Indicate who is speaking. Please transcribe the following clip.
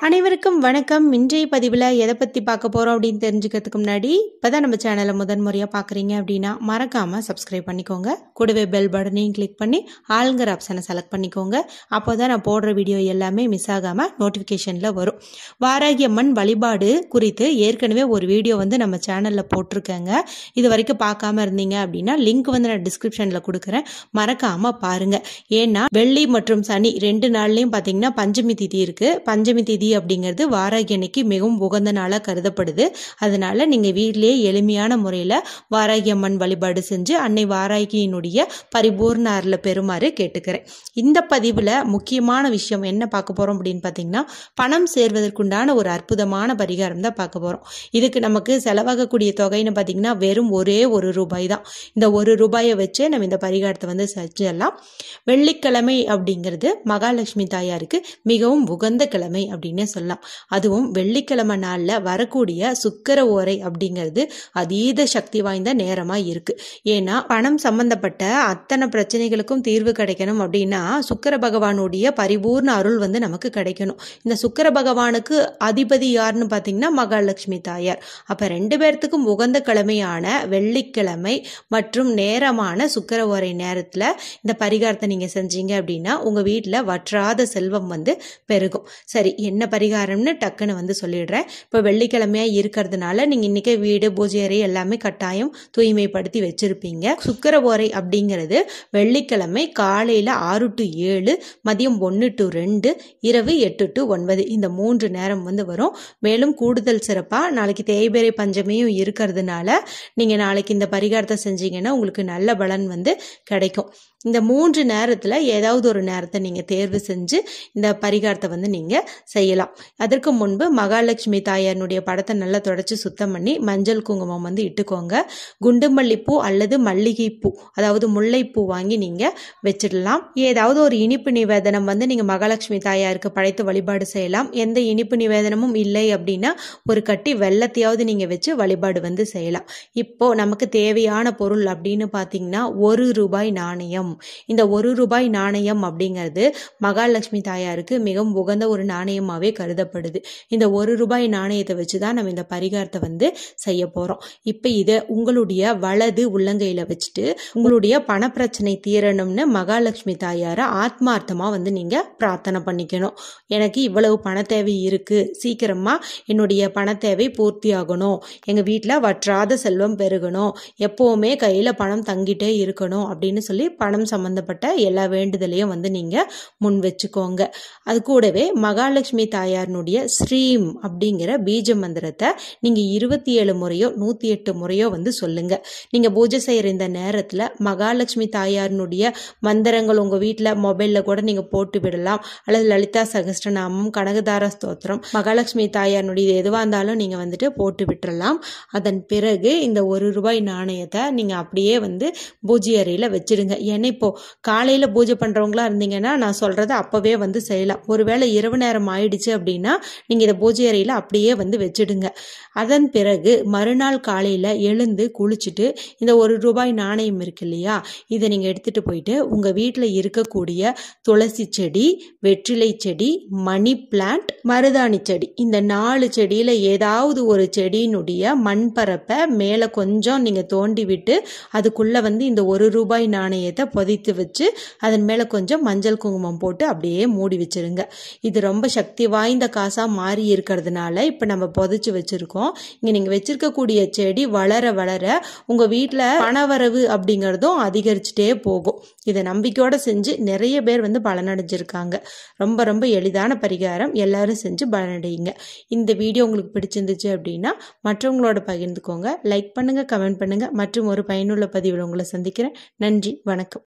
Speaker 1: அனைவருக்கும் வணக்கம் இன்றைய பதிவில் எதை பற்றி பார்க்க போகிறோம் அப்படின்னு தெரிஞ்சுக்கிறதுக்கு முன்னாடி இப்போ தான் நம்ம சேனலை முதன் முறையாக பார்க்குறீங்க அப்படின்னா மறக்காமல் சப்ஸ்கிரைப் பண்ணிக்கோங்க கூடவே பெல் பட்டனையும் கிளிக் பண்ணி ஆளுங்கிற ஆப்ஷனை செலக்ட் பண்ணிக்கோங்க அப்போ தான் நான் போடுற வீடியோ எல்லாமே மிஸ் ஆகாமல் நோட்டிஃபிகேஷனில் வரும் வாராகி அம்மன் வழிபாடு குறித்து ஏற்கனவே ஒரு வீடியோ வந்து நம்ம சேனலில் போட்டிருக்கேங்க இது வரைக்கும் பார்க்காம இருந்தீங்க அப்படின்னா லிங்க் வந்து நான் டிஸ்கிரிப்ஷனில் கொடுக்குறேன் மறக்காமல் பாருங்கள் ஏன்னா வெள்ளி மற்றும் சனி ரெண்டு நாள்லையும் பார்த்தீங்கன்னா பஞ்சமி திதி இருக்குது பஞ்சமி திதி அப்படிங்கிறது வாராகி அன்னைக்கு மிகவும் உகந்த நாளாக கருதப்படுது அதனால நீங்கள் வீட்டிலேயே எளிமையான முறையில் வாராகி அம்மன் வழிபாடு செஞ்சு அன்னை வாராகியினுடைய பரிபூர்ண அருளை பெறுமாறு கேட்டுக்கிறேன் இந்த பதிவில் முக்கியமான விஷயம் என்ன பார்க்க போகிறோம் அப்படின்னு பார்த்தீங்கன்னா பணம் சேர்வதற்குண்டான ஒரு அற்புதமான பரிகாரம் தான் பார்க்க போகிறோம் இதுக்கு நமக்கு செலவாகக்கூடிய தொகைன்னு பார்த்தீங்கன்னா வெறும் ஒரே ஒரு ரூபாய் தான் இந்த ஒரு ரூபாயை வச்சே நம்ம இந்த பரிகாரத்தை வந்து செஞ்சிடலாம் வெள்ளிக்கிழமை அப்படிங்கிறது மகாலட்சுமி தாயாருக்கு மிகவும் உகந்த கிழமை அப்படின்னு சொல்லலாம் அதுவும் வெள்ளிக்கிழமை நாளில் வரக்கூடிய சுக்கர ஓரை அப்படிங்கிறது அதீத சக்தி வாய்ந்த நேரமாக இருக்குது ஏன்னா பணம் சம்பந்தப்பட்ட அத்தனை பிரச்சனைகளுக்கும் தீர்வு கிடைக்கணும் அப்படின்னா சுக்கர பகவானுடைய பரிபூர்ண அருள் வந்து நமக்கு கிடைக்கணும் இந்த சுக்கர பகவானுக்கு அதிபதி யாருன்னு பார்த்தீங்கன்னா மகாலட்சுமி தாயார் அப்போ ரெண்டு பேர்த்துக்கும் உகந்த கிழமையான வெள்ளிக்கிழமை மற்றும் நேரமான சுக்கர ஓரை நேரத்தில் இந்த பரிகாரத்தை நீங்கள் செஞ்சீங்க அப்படின்னா உங்கள் வீட்டில் வற்றாத செல்வம் வந்து பெருகும் சரி என்ன பரிகாரம்னு டக்குன்னு வந்து சொல்லிடுறேன் இப்போ வெள்ளிக்கிழமையாக இருக்கிறதுனால நீங்கள் இன்றைக்கி வீடு பூஜை அறை எல்லாமே கட்டாயம் தூய்மைப்படுத்தி வச்சுருப்பீங்க சுக்கர ஓரை அப்படிங்கிறது வெள்ளிக்கிழமை காலையில் ஆறு டு ஏழு மதியம் ஒன்று டு ரெண்டு இரவு எட்டு டு ஒன்பது இந்த மூன்று நேரம் வந்து வரும் மேலும் கூடுதல் சிறப்பாக நாளைக்கு தேய்பிரை பஞ்சமியும் இருக்கிறதுனால நீங்கள் நாளைக்கு இந்த பரிகாரத்தை செஞ்சீங்கன்னா உங்களுக்கு நல்ல பலன் வந்து கிடைக்கும் இந்த மூன்று நேரத்தில் ஏதாவது ஒரு நேரத்தை நீங்கள் தேர்வு செஞ்சு இந்த பரிகாரத்தை வந்து நீங்கள் செய்யலாம் அதற்கு முன்பு மகாலட்சுமி தாயாருடைய படத்தை நல்லா தொடச்சி சுத்தம் பண்ணி மஞ்சள் குங்குமம் வந்து இட்டுக்கோங்க குண்டுமல்லிப்பூ அல்லது மல்லிகைப்பூ அதாவது முல்லைப்பூ வாங்கி நீங்கள் வச்சிடலாம் ஏதாவது ஒரு இனிப்பு நிவேதனம் வந்து நீங்கள் மகாலட்சுமி தாயாருக்கு படைத்து வழிபாடு செய்யலாம் எந்த இனிப்பு நிவேதனமும் இல்லை அப்படின்னா ஒரு கட்டி வெள்ளத்தையாவது நீங்கள் வச்சு வழிபாடு வந்து செய்யலாம் இப்போ நமக்கு தேவையான பொருள் அப்படின்னு பார்த்தீங்கன்னா ஒரு ரூபாய் நாணயம் இந்த ஒரு ரூபாய் நாணயம் அப்படிங்கிறது மகாலட்சுமி தாயாருக்கு மிகவும் உகந்த ஒரு நாணயமாகவே கருதப்படுது இந்த ஒரு ரூபாய் நாணயத்தை வச்சு தான் நம்ம இந்த பரிகாரத்தை வந்து செய்ய போகிறோம் இப்போ இதை உங்களுடைய வலது உள்ளங்கையில் வச்சுட்டு உங்களுடைய பணப்பிரச்சனை தீரணும்னு மகாலட்சுமி தாயாரை ஆத்மார்த்தமாக வந்து நீங்கள் பிரார்த்தனை பண்ணிக்கணும் எனக்கு இவ்வளவு பண தேவை இருக்குது சீக்கிரமாக என்னுடைய பண தேவை பூர்த்தி ஆகணும் எங்கள் வீட்டில் வற்றாத செல்வம் பெருகணும் எப்போவுமே கையில் பணம் தங்கிட்டே இருக்கணும் அப்படின்னு சொல்லி பணம் சம்மந்தப்பட்ட எல்லா வேண்டுதலையும் வந்து நீங்கள் முன் வச்சுக்கோங்க அது கூடவே மகாலட்சுமி தாயாரினுடைய ஸ்ரீம் அப்படிங்கிற பீஜ மந்திரத்தை நீங்கள் இருபத்தி ஏழு முறையோ நூற்றி எட்டு முறையோ வந்து சொல்லுங்கள் நீங்கள் பூஜை செய்கிற இந்த நேரத்தில் மகாலட்சுமி தாயாரினுடைய மந்திரங்கள் உங்கள் வீட்டில் மொபைலில் கூட நீங்கள் போட்டு விடலாம் அல்லது லலிதா சகஸ்டநாமம் கனகதார ஸ்தோத்திரம் மகாலட்சுமி தாயாரினுடைய எதுவாக இருந்தாலும் நீங்கள் வந்துட்டு போட்டு விட்டுறலாம் அதன் பிறகு இந்த ஒரு ரூபாய் நாணயத்தை நீங்கள் அப்படியே வந்து பூஜை அறையில் வச்சிடுங்க ஏன்னா இப்போது காலையில் பூஜை பண்ணுறவங்களா இருந்தீங்கன்னா நான் சொல்கிறத அப்போவே வந்து செய்யலாம் ஒருவேளை இரவு நேரம் ஆயிடுச்சு அப்படின்னா நீங்கள் இதை பூஜை அறையில் அப்படியே வந்து வச்சிடுங்க அதன் பிறகு மறுநாள் காலையில் எழுந்து குளிச்சுட்டு இந்த ஒரு ரூபாய் நாணயம் இருக்கு இல்லையா இதை நீங்கள் எடுத்துகிட்டு போயிட்டு உங்கள் வீட்டில் இருக்கக்கூடிய துளசி செடி வெற்றிலை செடி மணி பிளான்ட் மருதாணி செடி இந்த நாலு செடியில் ஏதாவது ஒரு செடியினுடைய மண் பரப்பை மேலே கொஞ்சம் நீங்கள் தோண்டி விட்டு அதுக்குள்ளே வந்து இந்த ஒரு ரூபாய் நாணயத்தை பொதித்து வச்சு அதன் மேலே கொஞ்சம் மஞ்சள் குங்குமம் போட்டு அப்படியே மூடி வச்சிருங்க இது ரொம்ப சக்தி வாய்ந்த காசாக மாறி இருக்கிறதுனால இப்போ நம்ம புதைச்சி வச்சுருக்கோம் இங்கே நீங்கள் வச்சிருக்கக்கூடிய செடி வளர வளர உங்கள் வீட்டில் பணவரவு அப்படிங்கிறதும் அதிகரிச்சுட்டே போகும் இதை நம்பிக்கையோடு செஞ்சு நிறைய பேர் வந்து பலனடைஞ்சிருக்காங்க ரொம்ப ரொம்ப எளிதான பரிகாரம் எல்லாரும் செஞ்சு பலனடையுங்க இந்த வீடியோ உங்களுக்கு பிடிச்சிருந்துச்சு அப்படின்னா மற்றவங்களோட பகிர்ந்துக்கோங்க லைக் பண்ணுங்கள் கமெண்ட் பண்ணுங்கள் மற்றும் ஒரு பயனுள்ள பதிவில் உங்களை சந்திக்கிறேன் நன்றி வணக்கம்